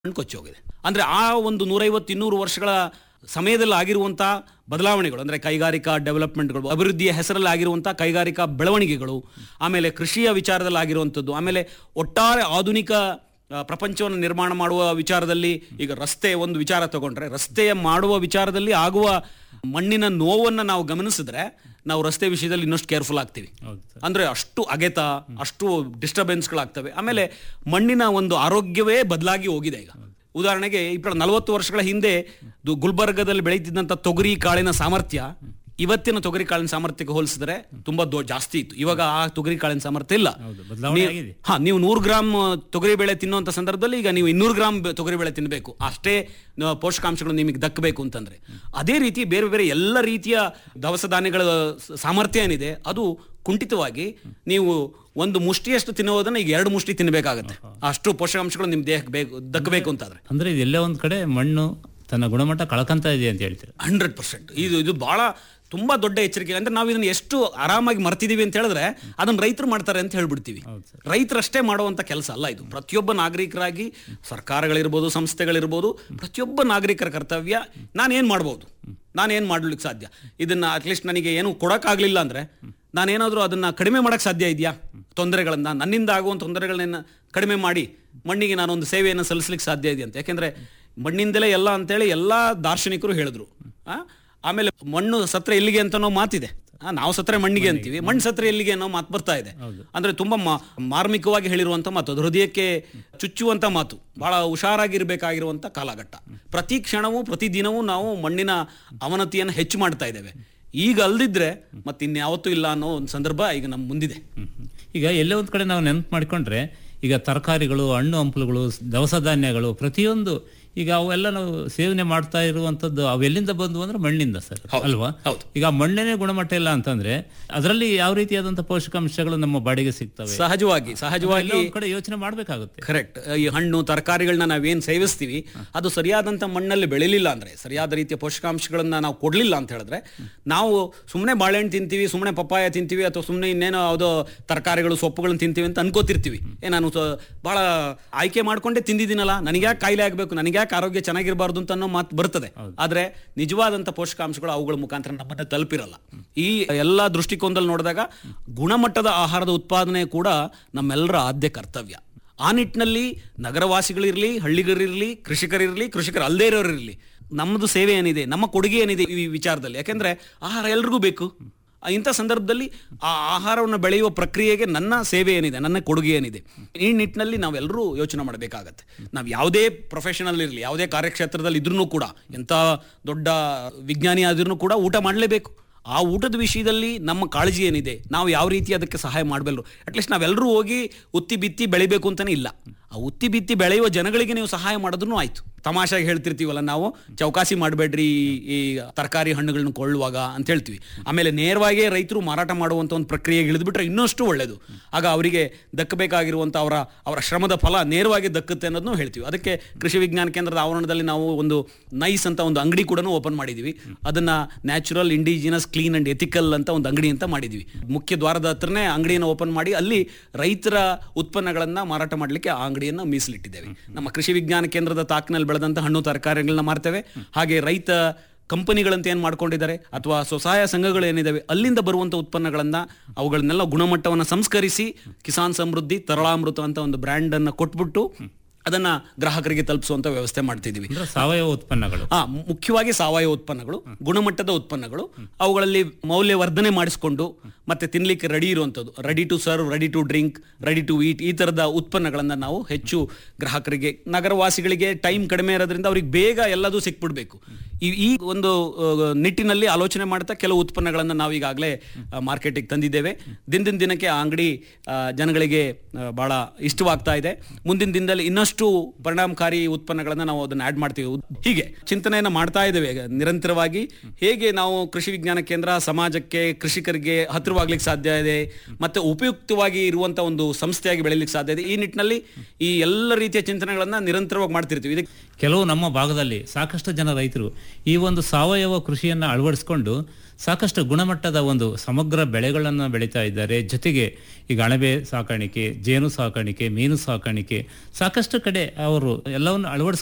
ಹಣ್ಣು ಕೊಚ್ಚಿ ಹೋಗಿದೆ ಅಂದ್ರೆ ಆ ಒಂದು ನೂರೈವತ್ತು ಇನ್ನೂರು ವರ್ಷಗಳ ಸಮಯದಲ್ಲಿ ಆಗಿರುವಂಥ ಬದಲಾವಣೆಗಳು ಅಂದರೆ ಕೈಗಾರಿಕಾ ಡೆವಲಪ್ಮೆಂಟ್ಗಳು ಅಭಿವೃದ್ಧಿಯ ಹೆಸರಲ್ಲಿ ಆಗಿರುವಂಥ ಕೈಗಾರಿಕಾ ಬೆಳವಣಿಗೆಗಳು ಆಮೇಲೆ ಕೃಷಿಯ ವಿಚಾರದಲ್ಲಿ ಆಗಿರುವಂಥದ್ದು ಆಮೇಲೆ ಒಟ್ಟಾರೆ ಆಧುನಿಕ ಆ, ಪ್ರಪಂಚವನ್ನು ನಿರ್ಮಾಣ ಮಾಡುವ ವಿಚಾರದಲ್ಲಿ ಈಗ ರಸ್ತೆ ಒಂದು ವಿಚಾರ ತಗೊಂಡ್ರೆ ರಸ್ತೆಯ ಮಾಡುವ ವಿಚಾರದಲ್ಲಿ ಆಗುವ ಮಣ್ಣಿನ ನೋವನ್ನು ನಾವು ಗಮನಿಸಿದ್ರೆ ನಾವು ರಸ್ತೆ ವಿಷಯದಲ್ಲಿ ಇನ್ನಷ್ಟು ಕೇರ್ಫುಲ್ ಆಗ್ತೀವಿ ಹೌದು ಸರ್ ಅಂದ್ರೆ ಅಷ್ಟು ಅಗೆತ ಅಷ್ಟು ಡಿಸ್ಟರ್ಬೆನ್ಸ್ಗಳಾಗ್ತವೆ ಆಮೇಲೆ ಮಣ್ಣಿನ ಒಂದು ಆರೋಗ್ಯವೇ ಬದಲಾಗಿ ಹೋಗಿದೆ ಈಗ ಉದಾಹರಣೆಗೆ ಇಪ್ಪತ್ತು ನಲವತ್ತು ವರ್ಷಗಳ ಹಿಂದೆ ದು- ಗುಲ್ಬರ್ಗದಲ್ಲಿ ಬೆಳೀತಿದ್ದಂಥ ತೊಗರಿ ಕಾಳಿನ ಸಾಮರ್ಥ್ಯ ಇವತ್ತಿನ ತೊಗರಿ ಕಾಳಿನ ಸಾಮರ್ಥ್ಯಕ್ಕೆ ಹೋಲಿಸಿದ್ರೆ ತುಂಬಾ ದೊ ಜಾಸ್ತಿ ಇತ್ತು ಇವಾಗ ಆ ತೊಗರಿ ಕಾಳಿನ ಸಾಮರ್ಥ್ಯ ಇಲ್ಲ ಹೌದು ಬದಲಾವಣೆ ನೀವು- ಆಗಿದೆ ಹಾ ನೀವು ನೂರು ಗ್ರಾಮ್ ತೊಗರಿ ಬೇಳೆ ತಿನ್ನುವಂಥ ಸಂದರ್ಭದಲ್ಲಿ ಈಗ ನೀವು ಇನ್ನೂರು ಗ್ರಾಮ್ ಬೆ- ತೊಗರಿ ಬೇಳೆ ತಿನ್ನಬೇಕು ಅಷ್ಟೇ ನ- ಪೋಷಕಾಂಶಗಳು ನಿಮಗೆ ದಕ್ಕಬೇಕು ಅಂತಂದ್ರೆ ಅದೇ ರೀತಿ ಬೇರೆ ಬೇರೆ ಎಲ್ಲ ರೀತಿಯ ದವಸ ಧಾನ್ಯಗಳ ಸ- ಸಾಮರ್ಥ್ಯ ಏನಿದೆ ಅದು ಕುಂಠಿತವಾಗಿ ನೀವು ಒಂದು ಮುಷ್ಟಿಯಷ್ಟು ತಿನ್ನುವುದನ್ನ ಈಗ ಎರಡು ಮುಷ್ಟಿ ತಿನ್ನಬೇಕಾಗತ್ತೆ ಅಷ್ಟು ಪೋಷಕಾಂಶಗಳು ನಿಮ್ಮ ದೇಹಕ್ಕೆ ಬೇಕು ದಕ್ಕಬೇಕು ಅಂತಾದ್ರೆ ಅಂದ್ರೆ ಇದೆಲ್ಲ ಒಂದ್ ಕಡೆ ಮಣ್ಣು ತನ್ನ ಗುಣಮಟ್ಟ ಕಳ್ಕಂತ ಇದೆ ಅಂತ ಹೇಳ್ತೀರಾ ಹಂಡ್ರೆಡ್ ಪರ್ಸೆಂಟ್ ಇದು ಇದು ಬಹಳ ತುಂಬಾ ದೊಡ್ಡ ಎಚ್ಚರಿಕೆ ಅಂದ್ರೆ ನಾವು ಇದನ್ನ ಎಷ್ಟು ಆರಾಮಾಗಿ ಮರ್ತಿದೀವಿ ಅಂತ ಹೇಳಿದ್ರೆ ಅದನ್ನ ರೈತರು ಮಾಡ್ತಾರೆ ಅಂತ ಹೇಳ್ಬಿಡ್ತೀವಿ ಹೌದು ಸರ್ ರೈತರಷ್ಟೇ ಮಾಡುವಂತ ಕೆಲಸ ಅಲ್ಲ ಇದು ಪ್ರತಿಯೊಬ್ಬ ನಾಗರಿಕರಾಗಿ ಸರ್ಕಾರಗಳಿರ್ಬೋದು ಸಂಸ್ಥೆಗಳಿರ್ಬೋದು ಪ್ರತಿಯೊಬ್ಬ ನಾಗರಿಕರ ಕರ್ತವ್ಯ ನಾನೇನು ಮಾಡ್ಬೋದು ನಾನೇನು ಮಾಡ್ಲಿಕ್ಕೆ ಸಾಧ್ಯ ಇದನ್ನ ಅಟ್ಲೀಸ್ಟ್ ನನಗೆ ಏನು ಕೊಡೋಕ್ಕಾಗಲಿಲ್ಲ ಅಂದ್ರೆ ನಾನೇನಾದರೂ ಅದನ್ನ ಕಡಿಮೆ ಮಾಡಕ್ಕೆ ಸಾಧ್ಯ ಇದೆಯಾ ತೊಂದರೆಗಳನ್ನ ನನ್ನಿಂದ ಆಗುವಂಥ ತೊಂದರೆಗಳನ್ನ ಕಡಿಮೆ ಮಾಡಿ ಮಣ್ಣಿಗೆ ನಾನೊಂದು ಸೇವೆಯನ್ನು ಸಲ್ಲಿಸ್ಲಿಕ್ಕೆ ಸಾಧ್ಯ ಇದೆ ಅಂತ ಯಾಕೆಂದ್ರೆ ಮಣ್ಣಿಂದಲೇ ಎಲ್ಲ ಅಂತೇಳಿ ಎಲ್ಲ ದಾರ್ಶನಿಕರು ಹೇಳಿದ್ರು ಆ? ಆಮೇಲೆ ಮಣ್ಣು ಸತ್ರ ಎಲ್ಲಿಗೆ ಅಂತ ಅನ್ನೋ ಮಾತಿದೆ ಆ, ನಾವು ಸತ್ರೆ ಮಣ್ಣಿಗೆ ಅಂತೀವಿ ಮಣ್ಣು ಸತ್ರೆ ಎಲ್ಲಿಗೆ ಅನ್ನೋ ಮಾತು ಬರ್ತಾ ಇದೆ ಹೌದು. ಅಂದ್ರೆ ತುಂಬಾ ಮಾ- ಮಾರ್ಮಿಕವಾಗಿ ಹೇಳಿರುವಂತ ಮಾತು ಅದು ಹೃದಯಕ್ಕೆ ಚುಚ್ಚುವಂತ ಮಾತು ಬಹಳ ಹುಷಾರಾಗಿರ್ಬೇಕಾಗಿರುವಂತ ಕಾಲಘಟ್ಟ ಪ್ರತಿ ಕ್ಷಣವೂ ಪ್ರತಿ ದಿನವೂ ನಾವು ಮಣ್ಣಿನ ಅವನತಿಯನ್ನು ಹೆಚ್ಚು ಮಾಡ್ತಾ ಇದ್ದೇವೆ ಈಗ ಅಲ್ದಿದ್ರೆ ಮತ್ತೆ ಇನ್ಯಾವತ್ತೂ ಇಲ್ಲ ಅನ್ನೋ ಒಂದು ಸಂದರ್ಭ ಈಗ ನಮ್ಮ ಮುಂದಿದೆ ಹ್ಮ್, ಹ್ಮ್. ಈಗ ಎಲ್ಲೇ ಒಂದ್ ಕಡೆ ನಾವು ನೆನಪು ಮಾಡ್ಕೊಂಡ್ರೆ ಈಗ ತರಕಾರಿಗಳು ಹಣ್ಣು ಹಂಪಲುಗಳು ದವಸ ಧಾನ್ಯಗಳು ಪ್ರತಿಯೊಂದು ಈಗ ಅವೆಲ್ಲ ನಾವು ಸೇವನೆ ಮಾಡ್ತಾ ಇರುವಂತದ್ದು ಅವೆಲ್ಲಿಂದ ಬಂದು ಅಂದ್ರೆ ಮಣ್ಣಿಂದ ಸರ್ ಅಲ್ವಾ ಹೌದು. ಈಗ ಮಣ್ಣನೇ ಗುಣಮಟ್ಟ ಇಲ್ಲ ಅಂತಂದ್ರೆ ಅದರಲ್ಲಿ ಯಾವ ರೀತಿಯಾದಂತ ಪೋಷಕಾಂಶಗಳು ನಮ್ಮ ಬಾಡಿಗೆ ಸಿಗ್ತವೆ ಸಹಜವಾಗಿ ಸಹಜವಾಗಿ ಎಲ್ಲ ಒಂದ್ ಕಡೆ ಯೋಚನೆ ಮಾಡ್ಬೇಕಾಗುತ್ತೆ ಕರೆಕ್ಟ್ ಈ ಹಣ್ಣು ತರಕಾರಿಗಳನ್ನ ನಾವೇನು ಸೇವಿಸ್ತೀವಿ ಅದು ಸರಿಯಾದಂಥ ಮಣ್ಣಲ್ಲಿ ಬೆಳಿಲಿಲ್ಲ ಅಂದ್ರೆ ಸರಿಯಾದ ರೀತಿಯ ಪೋಷಕಾಂಶಗಳನ್ನ ನಾವು ಕೊಡಲಿಲ್ಲ ಅಂತ ಹೇಳಿದ್ರೆ ನಾವು ಸುಮ್ಮನೆ ಬಾಳೆಹಣ್ಣು ತಿಂತೀವಿ ಸುಮ್ಮನೆ ಪಪ್ಪಾಯ ತಿಂತೀವಿ ಅಥವಾ ಸುಮ್ಮನೆ ಇನ್ನೇನೋ ಯಾವುದೋ ತರಕಾರಿಗಳು ಸೊಪ್ಪುಗಳನ್ನ ತಿಂತೀವಿ ಅಂತ ಅನ್ಕೋತಿರ್ತೀವಿ ಏ ನಾನು ಸ- ಬಹಳ ಆಯ್ಕೆ ಮಾಡ್ಕೊಂಡೇ ತಿಂದಿದ್ದೀನಲ್ಲ ನನಗೆ ಯಾಕೆ ಕಾಯಿಲೆ ಆಗಬೇಕು ನನಗೆ ಯಾಕೆ ಆರೋಗ್ಯ ಚೆನ್ನಾಗಿರಬಾರ್ದು ಅಂತ ಅನ್ನೋ ಮಾತು ಬರ್ತದೆ ಆದ್ರೆ ನಿಜವಾದಂಥ ಪೋಷಕಾಂಶಗಳು ಅವುಗಳ ಮುಖಾಂತರ ನಮ್ಮನ್ನ ತಲುಪಿರಲ್ಲ ಈ ಎಲ್ಲ ದೃಷ್ಟಿಕೋನದಲ್ಲಿ ನೋಡಿದಾಗ ಗುಣಮಟ್ಟದ ಆಹಾರದ ಉತ್ಪಾದನೆ ಕೂಡ ನಮ್ಮೆಲ್ಲರ ಆದ್ಯ ಕರ್ತವ್ಯ ಆ ನಿಟ್ಟಿನಲ್ಲಿ ನಗರವಾಸಿಗಳಿರಲಿ ಹಳ್ಳಿಗರಿರಲಿ ಕೃಷಿಕರಿರಲಿ ಕೃಷಿಕರು ಅಲ್ಲದೇ ಇರೋರಿರಲಿ ನಮ್ಮದು ಸೇವೆ ಏನಿದೆ ನಮ್ಮ ಕೊಡುಗೆ ಏನಿದೆ ಈ ವಿಚಾರದಲ್ಲಿ ಯಾಕೆಂದ್ರೆ ಆಹಾರ ಎಲ್ರಿಗೂ ಬೇಕು ಆ ಇಂಥ ಸಂದರ್ಭದಲ್ಲಿ ಆ ಆಹಾರವನ್ನು ಬೆಳೆಯುವ ಪ್ರಕ್ರಿಯೆಗೆ ನನ್ನ ಸೇವೆ ಏನಿದೆ ನನ್ನ ಕೊಡುಗೆ ಏನಿದೆ ಈ ನಿಟ್ಟಿನಲ್ಲಿ ನಾವೆಲ್ಲರೂ ಯೋಚನೆ ಮಾಡಬೇಕಾಗತ್ತೆ ನಾವು ಯಾವುದೇ ಪ್ರೊಫೆಷನಲ್ ಇರಲಿ ಯಾವುದೇ ಕಾರ್ಯಕ್ಷೇತ್ರದಲ್ಲಿ ಇದ್ರೂ ಕೂಡ ಎಂಥ ದೊಡ್ಡ ವಿಜ್ಞಾನಿ ಆದ್ರೂ ಕೂಡ ಊಟ ಮಾಡಲೇಬೇಕು ಆ ಊಟದ ವಿಷಯದಲ್ಲಿ ನಮ್ಮ ಕಾಳಜಿ ಏನಿದೆ ನಾವು ಯಾವ ರೀತಿ ಅದಕ್ಕೆ ಸಹಾಯ ಮಾಡಬಲ್ಲರು ಅಟ್ಲೀಸ್ಟ್ ನಾವೆಲ್ಲರೂ ಹೋಗಿ ಉತ್ತಿ ಬಿತ್ತಿ ಬೆಳಿಬೇಕು ಅಂತಾನೆ ಇಲ್ಲ ಆ ಉತ್ತಿ ಬಿತ್ತಿ ಬೆಳೆಯುವ ಜನಗಳಿಗೆ ನೀವು ಸಹಾಯ ಮಾಡಿದ್ರು ಆಯ್ತು ತಮಾಷೆಗೆ ಹೇಳ್ತಿರ್ತೀವಲ್ಲ ನಾವು ಚೌಕಾಸಿ ಮಾಡಬೇಡ್ರಿ ಈ ತರಕಾರಿ ಹಣ್ಣುಗಳನ್ನ ಕೊಳ್ಳುವಾಗ ಅಂತ ಹೇಳ್ತೀವಿ ಆಮೇಲೆ ನೇರವಾಗಿ ರೈತರು ಮಾರಾಟ ಮಾಡುವಂಥ ಒಂದು ಪ್ರಕ್ರಿಯೆಗೆ ಇಳಿದ್ಬಿಟ್ರೆ ಇನ್ನಷ್ಟು ಒಳ್ಳೆಯದು ಆಗ ಅವರಿಗೆ ದಕ್ಕಬೇಕಾಗಿರುವಂಥ ಅವರ ಅವರ ಶ್ರಮದ ಫಲ ನೇರವಾಗಿ ದಕ್ಕುತ್ತೆ ಅನ್ನೋದನ್ನು ಹೇಳ್ತೀವಿ ಅದಕ್ಕೆ ಕೃಷಿ ವಿಜ್ಞಾನ ಕೇಂದ್ರದ ಆವರಣದಲ್ಲಿ ನಾವು ಒಂದು ನೈಸ್ ಅಂತ ಒಂದು ಅಂಗಡಿ ಕೂಡ ಓಪನ್ ಮಾಡಿದ್ದೀವಿ ಅದನ್ನ natural indigenous clean and ethical ಅಂತ ಒಂದು ಅಂಗಡಿ ಅಂತ ಮಾಡಿದ್ವಿ ಮುಖ್ಯ ದ್ವಾರದ ಹತ್ರನೇ ಅಂಗಡಿಯನ್ನು ಓಪನ್ ಮಾಡಿ ಅಲ್ಲಿ ರೈತರ ಉತ್ಪನ್ನಗಳನ್ನ ಮಾರಾಟ ಮಾಡಲಿಕ್ಕೆ ಆ ಅಂಗಡಿಯನ್ನು ಮೀಸಲಿಟ್ಟಿದ್ದೇವೆ ನಮ್ಮ ಕೃಷಿ ವಿಜ್ಞಾನ ಕೇಂದ್ರದ ತಾಕಿನಲ್ಲಿ ಬೆಳೆದಂಥ ಹಣ್ಣು ತರಕಾರಿಗಳನ್ನ ಮಾರ್ತೇವೆ ಹಾಗೆ ರೈತ ಕಂಪನಿಗಳಂತ ಏನು ಮಾಡ್ಕೊಂಡಿದ್ದಾರೆ ಅಥವಾ ಸ್ವಸಹಾಯ ಸಂಘಗಳು ಏನಿದಾವೆ ಅಲ್ಲಿಂದ ಬರುವಂಥ ಉತ್ಪನ್ನಗಳನ್ನ ಅವುಗಳನ್ನೆಲ್ಲ ಗುಣಮಟ್ಟವನ್ನು ಸಂಸ್ಕರಿಸಿ ಕಿಸಾನ್ ಸಮೃದ್ಧಿ ತರಳಾಮೃತ ಅಂತ ಒಂದು ಬ್ರ್ಯಾಂಡ್ ಅನ್ನ ಕೊಟ್ಬಿಟ್ಟು ಅದನ್ನ ಗ್ರಾಹಕರಿಗೆ ತಲುಪಿಸುವಂತ ವ್ಯವಸ್ಥೆ ಮಾಡ್ತಿದ್ದೀವಿ ಅಂದ್ರೆ ಸಾವಯವ ಉತ್ಪನ್ನಗಳು ಆ ಮುಖ್ಯವಾಗಿ ಸಾವಯವ ಉತ್ಪನ್ನಗಳು ಗುಣಮಟ್ಟದ ಉತ್ಪನ್ನಗಳು ಅವುಗಳಲ್ಲಿ ಮೌಲ್ಯವರ್ಧನೆ ಮಾಡಿಸಿಕೊಂಡು ಮತ್ತೆ ತಿನ್ಲಿಕ್ಕೆ ರೆಡಿ ಇರುವಂಥದ್ದು ready to serve ready to drink ready to eat ಈ ಥರದ ಉತ್ಪನ್ನಗಳನ್ನು ನಾವು ಹೆಚ್ಚು ಗ್ರಾಹಕರಿಗೆ ನಗರವಾಸಿಗಳಿಗೆ ಟೈಮ್ ಕಡಿಮೆ ಇರೋದ್ರಿಂದ ಅವ್ರಿಗೆ ಬೇಗ ಎಲ್ಲದೂ ಸಿಕ್ಬಿಡ್ಬೇಕು ಈ ಈ ಒಂದು ಆ, ನಿಟ್ಟಿನಲ್ಲಿ ಆಲೋಚನೆ ಮಾಡ್ತಾ ಕೆಲವು ಉತ್ಪನ್ನಗಳನ್ನು ನಾವು ಈಗಾಗಲೇ ಮಾರ್ಕೆಟಿಗೆ ತಂದಿದ್ದೇವೆ ದಿನದಿಂದ ದಿನಕ್ಕೆ ಆ ಅಂಗಡಿ ಆ, ಜನಗಳಿಗೆ ಆ, ಬಹಳ ಇಷ್ಟವಾಗ್ತಾ ಇದೆ ಮುಂದಿನ ದಿನದಲ್ಲಿ ಇನ್ನಷ್ಟು ಪರಿಣಾಮಕಾರಿ ಉತ್ಪನ್ನಗಳನ್ನು ನಾವು ಅದನ್ನು ಆಡ್ ಮಾಡ್ತೀವಿ ಉದ್- ಹೀಗೆ ಚಿಂತನೆಯನ್ನು ಮಾಡ್ತಾ ಇದ್ದೇವೆ ಈಗ ನಿರಂತರವಾಗಿ ಹೇಗೆ ನಾವು ಕೃಷಿ ವಿಜ್ಞಾನ ಕೇಂದ್ರ ಸಮಾಜಕ್ಕೆ ಕೃಷಿಕರಿಗೆ ಹತ್ತಿರವಾಗ್ಲಿಕ್ಕೆ ಸಾಧ್ಯ ಇದೆ ಮತ್ತೆ ಉಪಯುಕ್ತವಾಗಿ ಇರುವಂತ ಒಂದು ಸಂಸ್ಥೆಯಾಗಿ ಬೆಳೀಲಿಕ್ಕೆ ಸಾಧ್ಯ ಇದೆ ಈ ನಿಟ್ಟಿನಲ್ಲಿ ಈ ಎಲ್ಲ ರೀತಿಯ ಚಿಂತನೆಗಳನ್ನ ನಿರಂತರವಾಗಿ ಮಾಡ್ತಿರ್ತೀವಿ ಇದಕ್ಕೆ ಕೆಲವು ನಮ್ಮ ಭಾಗದಲ್ಲಿ ಸಾಕಷ್ಟು ಜನ ರೈತರು ಈ ಒಂದು ಸಾವಯವ ಕೃಷಿಯನ್ನು ಅಳವಡಿಸಿಕೊಂಡು ಸಾಕಷ್ಟು ಗುಣಮಟ್ಟದ ಒಂದು ಸಮಗ್ರ ಬೆಳೆಗಳನ್ನು ಬೆಳೀತಾ ಇದ್ದಾರೆ ಜೊತೆಗೆ ಈಗ ಅಣಬೆ ಸಾಕಾಣಿಕೆ ಜೇನು ಸಾಕಾಣಿಕೆ ಮೀನು ಸಾಕಾಣಿಕೆ ಸಾಕಷ್ಟು ಕಡೆ ಅವರು ಎಲ್ಲವನ್ನು ಅಳವಡಿಸ್ಕೊಂಡು